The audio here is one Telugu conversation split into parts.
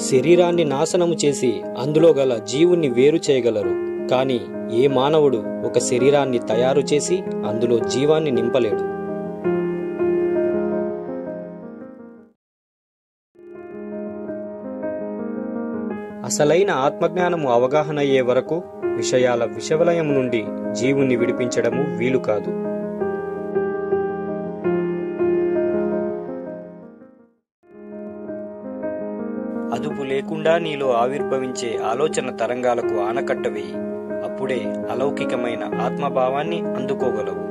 శరీరాన్ని నాశనము చేసి అందులో గల జీవుణ్ణి వేరు చేయగలరు కానీ ఏ మానవుడు ఒక శరీరాన్ని తయారు చేసి అందులో జీవాన్ని నింపలేడు అసలైన ఆత్మజ్ఞానము అవగాహన అయ్యే వరకు విషయాల విషవలయం నుండి జీవుణ్ణి విడిపించడము వీలు కాదు అదుపు లేకుండా నీలో ఆవిర్భవించే ఆలోచన తరంగాలకు ఆనకట్ట వేయి అప్పుడే అలౌకికమైన ఆత్మభావాన్ని అందుకోగలవు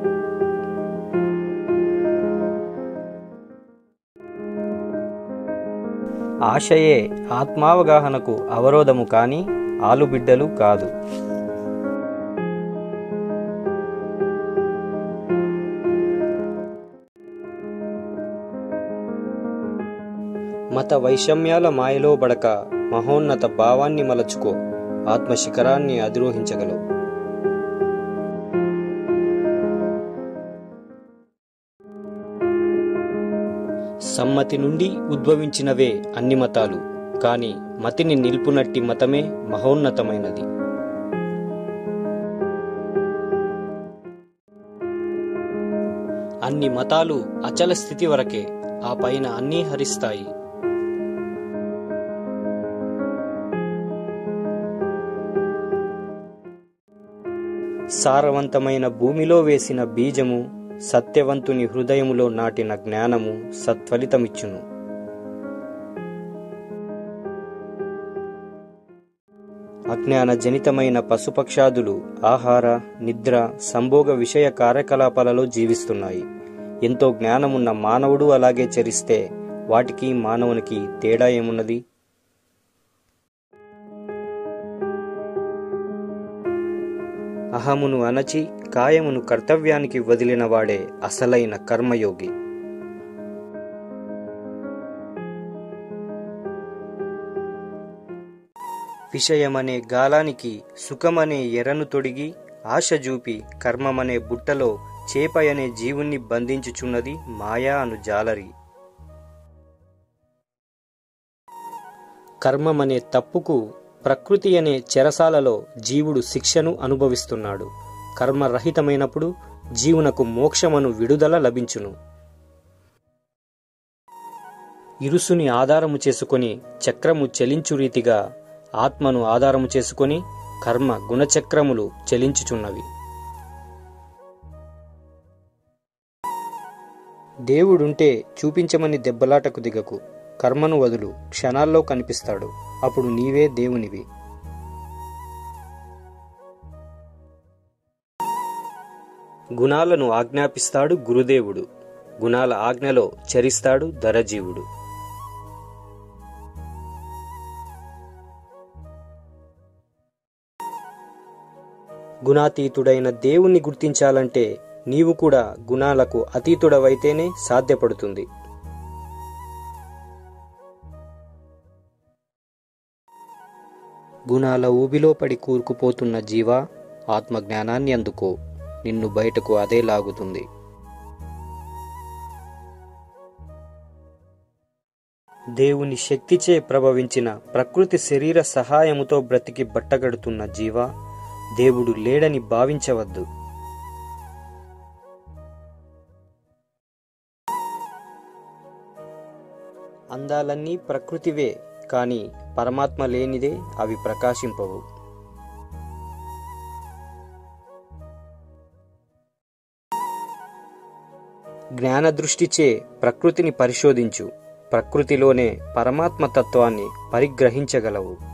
ఆశయే ఆత్మావగాహనకు అవరోధము కాని ఆలుబిడ్డలు కాదు మత వైషమ్యాల మాయలో బడక మహోన్నత భావాన్ని మలచుకో ఆత్మ శిఖరాన్ని అధిరోహించగలవు సమ్మతి నుండి ఉద్భవించినవే అన్ని మతాలు కాని మతిని నిల్పునట్టి మతమే మహోన్నతమైనది అన్ని మతాలు అచల స్థితి వరకే ఆ పైన అన్నీ హరిస్తాయి సారవంతమైన భూమిలో వేసిన బీజము సత్యవంతుని హృదయములో నాటిన జ్ఞానము సత్ఫలితమిచ్చును అజ్ఞాన జనితమైన పశుపక్షాదులు ఆహార నిద్ర సంభోగ విషయ కార్యకలాపాలలో జీవిస్తున్నాయి ఎంతో జ్ఞానమున్న మానవుడు అలాగే చరిస్తే వాటికి మానవునికి తేడా ఏమున్నది అహమును అణచి కాయమును కర్తవ్యానికి వదిలిన వాడే అసలైన కర్మయోగి విషయమనే గాలానికి సుఖమనే ఎరను తొడిగి ఆశ చూపి కర్మమనే బుట్టలో చేపయనే జీవుణ్ణి బంధించుచున్నది మాయా అను జాలరి కర్మమనే తప్పుకు ప్రకృతి అనే చెరసాలలో జీవుడు శిక్షను అనుభవిస్తున్నాడు కర్మరహితమైనప్పుడు జీవునకు మోక్షమను విడుదల లభించును ఇరుసుని ఆధారము చేసుకొని చక్రము చెలించు రీతిగా ఆత్మను ఆధారము చేసుకొని కర్మ గుణచక్రములు చెలించుచున్నవి దేవుడుంటే చూపించమని దెబ్బలాటకు దిగకు కర్మను వదులు క్షణాల్లో కనిపిస్తాడు అప్పుడు నీవే దేవునివి గుణాలను ఆజ్ఞాపిస్తాడు గురుదేవుడు గుణాల ఆజ్ఞలో చరిస్తాడు ధరజీవుడు గుణాతీతుడైన దేవుణ్ణి గుర్తించాలంటే నీవు కూడా గుణాలకు అతీతుడవైతేనే సాధ్యపడుతుంది గుణాల ఊబిలో పడి కూరుకుపోతున్న జీవా ఆత్మజ్ఞానాన్ని అందుకో నిన్ను బయటకు అదే లాగుతుంది దేవుని శక్తిచే ప్రభవించిన ప్రకృతి శరీర సహాయముతో బ్రతికి బట్టగడుతున్న జీవా దేవుడు లేడని భావించవద్దు అందాలన్నీ ప్రకృతివే కాని పరమాత్మ లేనిదే అవి ప్రకాశింపవు జ్ఞాన దృష్టిచే ప్రకృతిని పరిశోధించు ప్రకృతిలోనే పరమాత్మ తత్వాన్ని పరిగ్రహించగలవు